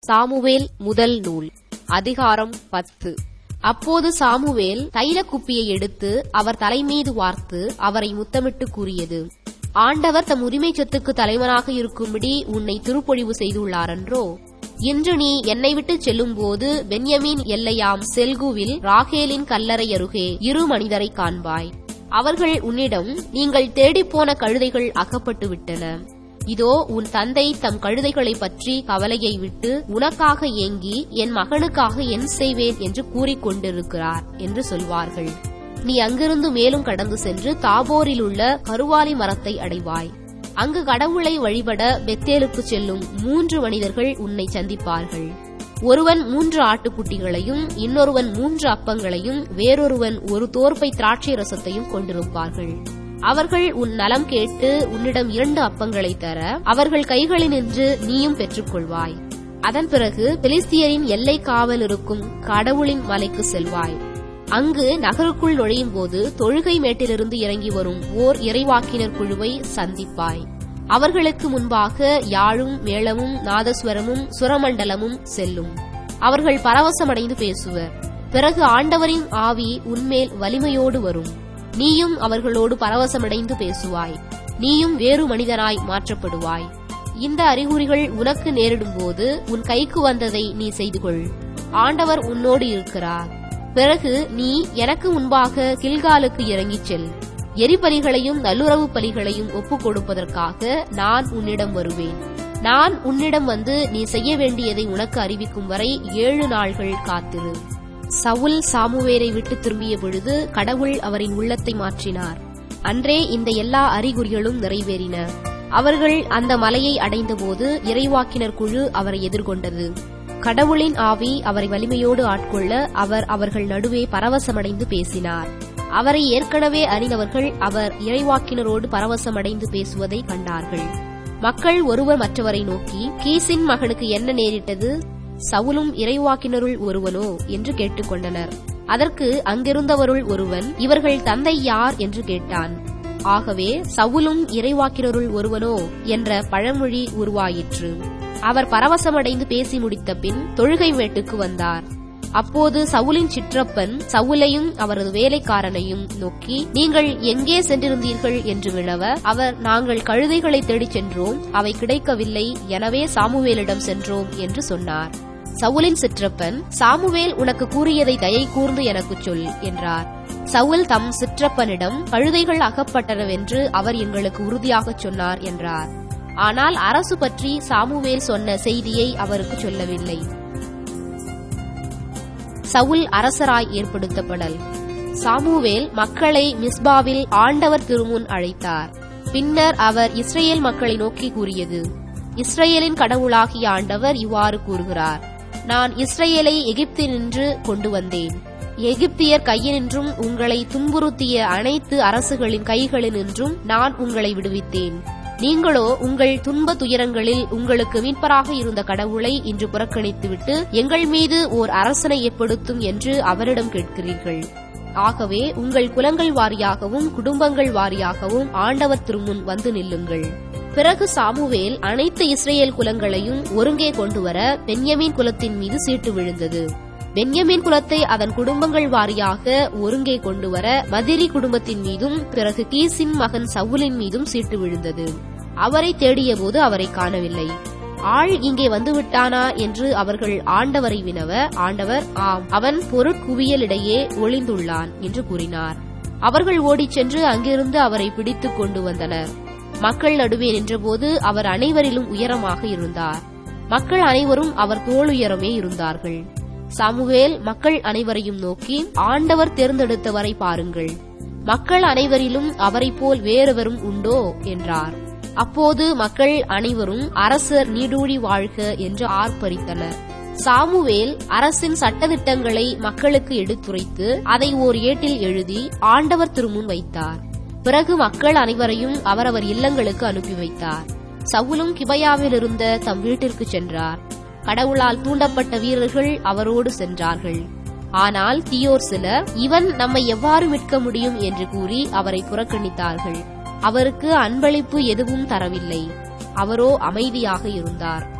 Samuel முதல் நூல் அதிகாரம் பத்து அப்போது சாமுவேல் தைல குப்பியை எடுத்து அவர் தலைமீது வார்த்து அவரை முத்தமிட்டு கூறியது ஆண்டவர் தம் உரிமை சொத்துக்கு தலைவனாக இருக்கும்படி உன்னை திருப்பொழிவு செய்துள்ளாரன்றோ இன்று நீ என்னை விட்டு செல்லும்போது பென்யமீன் எல்லையாம் செல்குவில் ராகேலின் கல்லறை அருகே இரு மனிதரை காண்பாய் அவர்கள் உன்னிடம் நீங்கள் தேடிப்போன கழுதைகள் அகப்பட்டு விட்டன இதோ உன் தந்தை தம் கழுதைகளை பற்றி கவலையை விட்டு உனக்காக ஏங்கி என் மகனுக்காக என் செய்வேன் என்று கூறிக்கொண்டிருக்கிறார் என்று சொல்வார்கள் நீ அங்கிருந்து மேலும் கடந்து சென்று தாபோரில் உள்ள கருவாலி மரத்தை அடைவாய் அங்கு கடவுளை வழிபட பெத்தேலுக்கு செல்லும் மூன்று மனிதர்கள் உன்னை சந்திப்பார்கள் ஒருவன் மூன்று ஆட்டுக்குட்டிகளையும் இன்னொருவன் மூன்று அப்பங்களையும் வேறொருவன் ஒரு தோற்பை திராட்சை ரசத்தையும் கொண்டிருப்பார்கள் அவர்கள் உன் நலம் கேட்டு உன்னிடம் இரண்டு அப்பங்களை தர அவர்கள் கைகளினின்று நீயும் பெற்றுக்கொள்வாய் அதன் பிறகு பெலிஸ்தியரின் எல்லை காவல் இருக்கும் கடவுளின் மலைக்கு செல்வாய் அங்கு நகருக்குள் நுழையும் போது தொழுகை மேட்டிலிருந்து இறங்கி வரும் ஓர் இறைவாக்கினர் குழுவை சந்திப்பாய் அவர்களுக்கு முன்பாக யாழும் மேளமும் நாதஸ்வரமும் சுரமண்டலமும் செல்லும் அவர்கள் பரவசமடைந்து பேசுவர் பிறகு ஆண்டவரின் ஆவி உன்மேல் வலிமையோடு வரும் நீயும் அவர்களோடு பரவசமடைந்து பேசுவாய் நீயும் வேறு மனிதனாய் மாற்றப்படுவாய் இந்த அறிகுறிகள் உனக்கு நேரிடும்போது உன் கைக்கு வந்ததை நீ செய்து கொள் ஆண்டவர் உன்னோடு இருக்கிறார் பிறகு நீ எனக்கு முன்பாக கில்காலுக்கு இறங்கிச் செல் எரிபலிகளையும் நல்லுறவு பலிகளையும் ஒப்புக் கொடுப்பதற்காக நான் உன்னிடம் வருவேன் நான் உன்னிடம் வந்து நீ செய்ய வேண்டியதை உனக்கு அறிவிக்கும் வரை ஏழு நாள்கள் காத்திரு சவுல் சாமுவேரை விட்டு திரும்பிய பொழுது கடவுள் அவரின் உள்ளத்தை மாற்றினார் அன்றே இந்த எல்லா அறிகுறிகளும் நிறைவேறின அவர்கள் அந்த மலையை அடைந்தபோது இறைவாக்கினர் குழு அவரை எதிர்கொண்டது கடவுளின் ஆவி அவரை வலிமையோடு ஆட்கொள்ள அவர் அவர்கள் நடுவே பரவசமடைந்து பேசினார் அவரை ஏற்கனவே அறிந்தவர்கள் அவர் இறைவாக்கினரோடு பரவசமடைந்து பேசுவதை கண்டார்கள் மக்கள் ஒருவர் மற்றவரை நோக்கி கீசின் மகனுக்கு என்ன நேரிட்டது சவுலும் இறைவாக்கினருள் ஒருவனோ என்று கேட்டுக்கொண்டனர் அதற்கு அங்கிருந்தவருள் ஒருவன் இவர்கள் தந்தை யார் என்று கேட்டான் ஆகவே சவுலும் இறைவாக்கினருள் ஒருவனோ என்ற பழமொழி உருவாயிற்று அவர் பரவசமடைந்து பேசி முடித்த பின் தொழுகை மேட்டுக்கு வந்தார் அப்போது சவுலின் சிற்றப்பன் சவுலையும் அவரது வேலைக்காரனையும் நோக்கி நீங்கள் எங்கே சென்றிருந்தீர்கள் என்று வினவ அவர் நாங்கள் கழுதைகளை தேடிச் சென்றோம் அவை கிடைக்கவில்லை எனவே சாமுவேலிடம் சென்றோம் என்று சொன்னார் சவுலின் சிற்றப்பன் சாமுவேல் உனக்கு கூறியதை தயை கூர்ந்து எனக்குச் சொல் என்றார் சவுல் தம் சிற்றப்பனிடம் கழுதைகள் அகப்பட்டனவென்று அவர் எங்களுக்கு உறுதியாகச் சொன்னார் என்றார் ஆனால் அரசு பற்றி சாமுவேல் சொன்ன செய்தியை அவருக்கு சொல்லவில்லை சவுல் அரசராய் ஏற்படுத்தப்படல் சாமுவேல் மக்களை மிஸ்பாவில் ஆண்டவர் திருமுன் அழைத்தார் பின்னர் அவர் இஸ்ரேல் மக்களை நோக்கி கூறியது இஸ்ரேலின் கடவுளாகிய ஆண்டவர் இவ்வாறு கூறுகிறார் நான் இஸ்ரேலை எகிப்தினின்று கொண்டு வந்தேன் எகிப்தியர் கையினின்றும் உங்களை துன்புறுத்திய அனைத்து அரசுகளின் கைகளினின்றும் நான் உங்களை விடுவித்தேன் நீங்களோ உங்கள் துன்ப துயரங்களில் உங்களுக்கு மீட்பராக இருந்த கடவுளை இன்று புறக்கணித்துவிட்டு எங்கள் மீது ஓர் அரசனை ஏற்படுத்தும் என்று அவரிடம் கேட்கிறீர்கள் ஆகவே உங்கள் குலங்கள் வாரியாகவும் குடும்பங்கள் வாரியாகவும் ஆண்டவர் திருமுன் வந்து நில்லுங்கள் பிறகு சாமுவேல் அனைத்து இஸ்ரேல் குலங்களையும் ஒருங்கே கொண்டுவர பென்யமீன் குலத்தின் மீது சீட்டு விழுந்தது பென்யமீன் குலத்தை அதன் குடும்பங்கள் வாரியாக ஒருங்கே கொண்டுவர மதிரி குடும்பத்தின் மீதும் பிறகு கீசின் மகன் சவுலின் மீதும் சீட்டு விழுந்தது அவரை தேடியபோது அவரை காணவில்லை ஆள் இங்கே வந்துவிட்டானா என்று அவர்கள் ஆண்டவரை வினவ ஆண்டவர் ஆம் அவன் பொருட்குவியலிடையே ஒளிந்துள்ளான் என்று கூறினார் அவர்கள் ஓடிச் சென்று அங்கிருந்து அவரை பிடித்துக் கொண்டு வந்தனர் மக்கள் நடுவே நின்றபோது அவர் அனைவரிலும் உயரமாக இருந்தார் மக்கள் அனைவரும் அவர் தோளுயரமே இருந்தார்கள் சாமுவேல் மக்கள் அனைவரையும் நோக்கி ஆண்டவர் தேர்ந்தெடுத்தவரை பாருங்கள் மக்கள் அனைவரிலும் அவரை போல் வேறெவரும் உண்டோ என்றார் அப்போது மக்கள் அனைவரும் அரசர் நீடூழி வாழ்க என்று ஆர்ப்பரித்தனர் சாமுவேல் அரசின் சட்டதிட்டங்களை மக்களுக்கு எடுத்துரைத்து அதை ஓர் ஏட்டில் எழுதி ஆண்டவர் திருமுன் வைத்தார் பிறகு மக்கள் அனைவரையும் அவரவர் இல்லங்களுக்கு அனுப்பி வைத்தார் சவுலும் கிபையாவில் இருந்த தம் வீட்டிற்கு சென்றார் கடவுளால் தூண்டப்பட்ட வீரர்கள் அவரோடு சென்றார்கள் ஆனால் தீயோர் சிலர் இவன் நம்மை எவ்வாறு மீட்க முடியும் என்று கூறி அவரை புறக்கணித்தார்கள் அவருக்கு அன்பளிப்பு எதுவும் தரவில்லை அவரோ அமைதியாக இருந்தார்